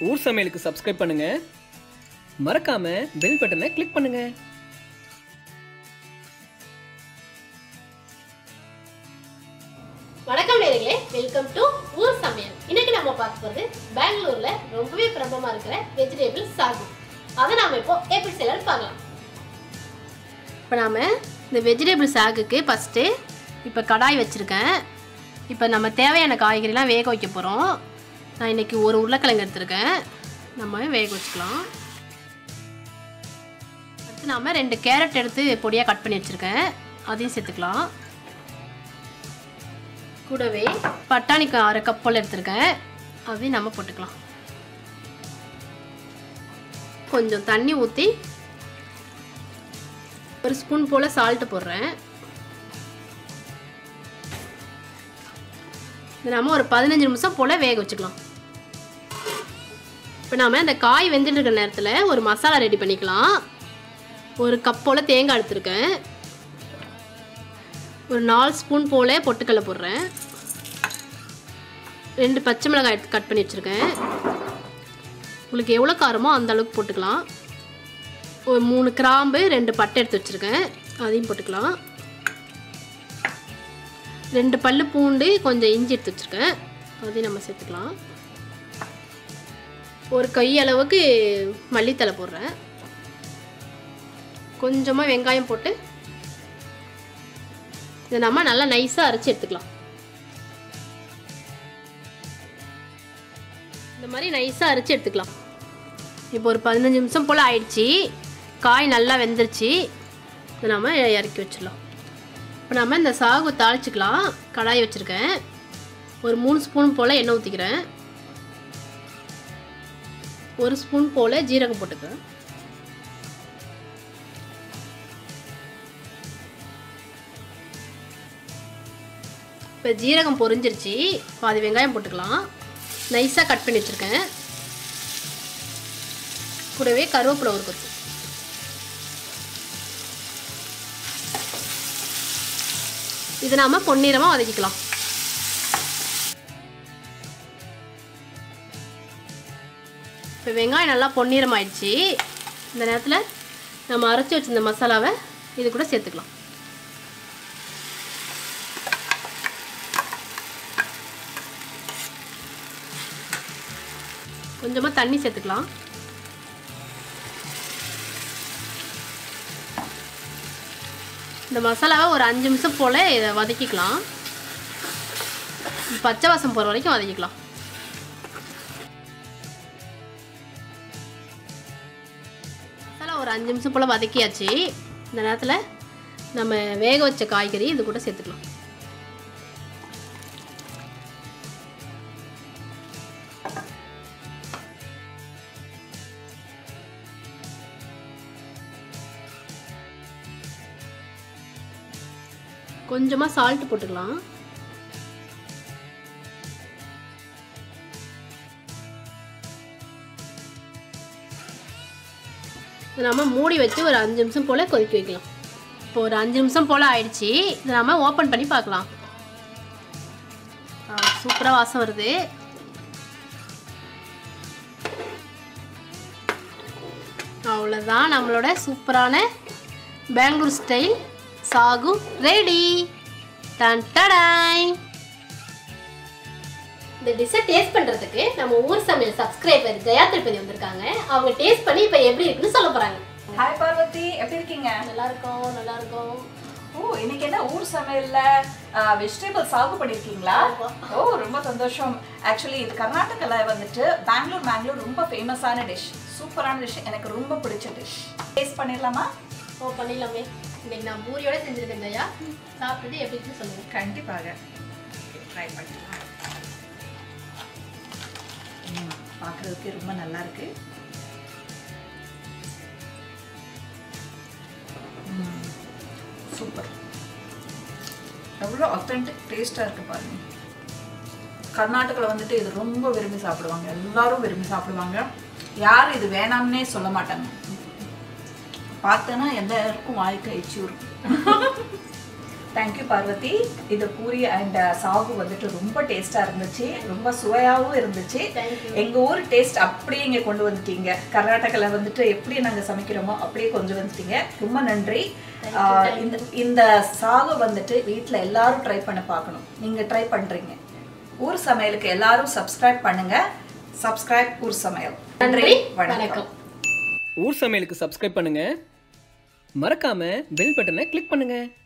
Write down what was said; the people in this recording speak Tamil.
ஊர் சமையலுக்கு சப்ஸ்கிரைப் பண்ணுங்க மறக்காம பெல் பட்டனை கிளிக் பண்ணுங்க வணக்கம் நேர்களே வெல்கம் டு ஊர் சமையல் இன்னைக்கு நம்ம பார்க்க போகிறது பெங்களூர்ல ரொம்பவே பிரபலமா இருக்கிற வெஜிடபிள் சாகு அதை நாம இப்போ எப்படி செய்யலாம்னு பார்க்கலாம் இப்போ நாம இந்த வெஜிடபிள் சாகுக்கு ஃபஸ்ட்டு இப்போ கடாய் வச்சுருக்கேன் இப்போ நம்ம தேவையான காய்கறிலாம் வேக வைக்க போகிறோம் நான் இன்னைக்கு ஒரு உருளைக்கிழங்கு எடுத்திருக்கேன் நம்ம வேக வச்சுக்கலாம் அடுத்து நாம் ரெண்டு கேரட் எடுத்து பொடியாக கட் பண்ணி வச்சுருக்கேன் அதையும் சேர்த்துக்கலாம் கூடவே பட்டாணிக்கு அரை கப் போல் எடுத்திருக்கேன் அதையும் நம்ம போட்டுக்கலாம் கொஞ்சம் தண்ணி ஊற்றி ஒரு ஸ்பூன் போல் சால்ட்டு போடுறேன் இது நம்ம ஒரு பதினஞ்சு நிமிஷம் போல் வேக வச்சுக்கலாம் இப்போ நாம் இந்த காய் வெந்துட்டு இருக்கிற நேரத்தில் ஒரு மசாலா ரெடி பண்ணிக்கலாம் ஒரு கப் போல் தேங்காய் எடுத்திருக்கேன் ஒரு நாலு ஸ்பூன் போல் பொட்டுக்கடலை போடுறேன் ரெண்டு பச்சை மிளகாய் எடுத்து கட் பண்ணி வச்சுருக்கேன் உங்களுக்கு எவ்வளோ காரமோ அந்த அளவுக்கு போட்டுக்கலாம் ஒரு மூணு கிராம்பு ரெண்டு பட்டை எடுத்து வச்சுருக்கேன் அதையும் போட்டுக்கலாம் ரெண்டு பல்லு பூண்டு கொஞ்சம் இஞ்சி எடுத்து வச்சுருக்கேன் அதையும் நம்ம சேர்த்துக்கலாம் ஒரு கை அளவுக்கு மல்லித்தலை போடுறேன் கொஞ்சமாக வெங்காயம் போட்டு இதை நம்ம நல்லா நைஸாக அரைச்சி எடுத்துக்கலாம் இந்த மாதிரி நைஸாக அரைச்சி எடுத்துக்கலாம் இப்போ ஒரு பதினஞ்சு நிமிஷம் போல் ஆயிடுச்சு காய் நல்லா வெந்துருச்சு இதை நம்ம இறக்கி வச்சிடலாம் இப்போ நம்ம இந்த சாகு தாளிச்சிக்கலாம் கடாய் வச்சுருக்கேன் ஒரு மூணு ஸ்பூன் போல் எண்ணெய் ஊற்றிக்கிறேன் ஒரு ஸ்பூன் போல் ஜீரகம் போட்டுக்கிறேன் இப்போ ஜீரகம் பொரிஞ்சிருச்சு பாதி வெங்காயம் போட்டுக்கலாம் நைஸாக கட் பண்ணி வச்சுருக்கேன் கூடவே கருவேப்பிலை ஒரு கொத்து இது நாம் பொன்னிறமாக வதக்கிக்கலாம் இப்போ வெங்காயம் நல்லா பொன்னிறம் ஆயிடுச்சு இந்த நேரத்தில் நம்ம அரைச்சி வச்சிருந்த மசாலாவை இது கூட சேர்த்துக்கலாம் கொஞ்சமாக தண்ணி சேர்த்துக்கலாம் இந்த மசாலாவை ஒரு அஞ்சு நிமிஷம் போல் இதை வதக்கிக்கலாம் பச்சை வாசம் போகிற வரைக்கும் வதக்கிக்கலாம் மசாலா ஒரு அஞ்சு நிமிஷம் போல் வதக்கியாச்சு இந்த நேரத்தில் நம்ம வேக வச்ச காய்கறி இது கூட சேர்த்துக்கலாம் கொஞ்சமாக சால்ட் போட்டுக்கலாம் இதை நம்ம மூடி வச்சு ஒரு அஞ்சு நிமிஷம் போல் கொதிக்க வைக்கலாம் இப்போ ஒரு அஞ்சு நிமிஷம் போல் ஆயிடுச்சு இதை நம்ம ஓப்பன் பண்ணி பார்க்கலாம் சூப்பராக வாசம் வருது அவ்வளோதான் நம்மளோட சூப்பரான Bangalore style sagu ready done tada இந்த டிஷ்ஷை டேஸ்ட் பண்ணுறதுக்கு நம்ம ஊர் சமையல் சப்ஸ்கிரைபர் ஜெயா திருப்பதி வந்திருக்காங்க அவங்க டேஸ்ட் பண்ணி இப்போ எப்படி இருக்குன்னு சொல்ல போகிறாங்க ஹாய் பார்வதி எப்படி இருக்கீங்க நல்லா இருக்கோம் நல்லா இருக்கோம் ஓ இன்னைக்கு என்ன ஊர் சமையல்ல வெஜிடபிள் சாகு பண்ணிருக்கீங்களா ஆமா. ஓ ரொம்ப சந்தோஷம் ஆக்சுவலி இது கர்நாடகால வந்துட்டு பெங்களூர் பெங்களூர் ரொம்ப ஃபேமஸான டிஷ் சூப்பரான டிஷ் எனக்கு ரொம்ப பிடிச்ச டிஷ் டேஸ்ட் பண்ணிடலாமா ஓ பண்ணிடலாமே இன்னைக்கு நான் பூரியோட செஞ்சிருக்கேன் ஜெயா சாப்பிட்டுட்டு எப்படி இருக்குன்னு சொல்லுங்க கண்டிப்பாக ட்ரை பண்ணிடலாம் ம், பார்க்கறதுக்கு ரொம்ப நல்லா இருக்கு சூப்பர் எவ்வளோ அத்தன்டிக் டேஸ்ட்டாக இருக்கு பாருங்க கர்நாடகாவில் வந்துட்டு இது ரொம்ப விரும்பி சாப்பிடுவாங்க எல்லாரும் விரும்பி சாப்பிடுவாங்க யாரும் இது வேணாம்னே சொல்ல மாட்டாங்க பார்த்தேன்னா எல்லாருக்கும் வாய்க்கு எச்சி இருக்கும் தேங்க்யூ பார்வதி இது பூரி அண்ட் சாகு வந்துட்டு ரொம்ப டேஸ்டா இருந்துச்சு ரொம்ப சுவையாகவும் இருந்துச்சு Thank you. எங்க ஊர் டேஸ்ட் அப்படியே இங்க கொண்டு வந்துட்டீங்க கர்நாடகால வந்துட்டு எப்படி நாங்க சமைக்கிறோமோ அப்படியே கொண்டு வந்துட்டீங்க ரொம்ப நன்றி ஆஹ் இந்த இந்த சாகு வந்துட்டு வீட்ல எல்லாரும் ட்ரை பண்ண பார்க்கணும் நீங்க ட்ரை பண்றீங்க ஊர் சமையலுக்கு எல்லாரும் சப்ஸ்கிரைப் பண்ணுங்க சப்ஸ்கிரைப் ஊர் சமையல் நன்றி வணக்கம் வணக்கம் ஊர் சமையலுக்கு சப்ஸ்கிரைப் பண்ணுங்க மறக்காம பெல் பட்டனை கிளிக் பண்ணுங்க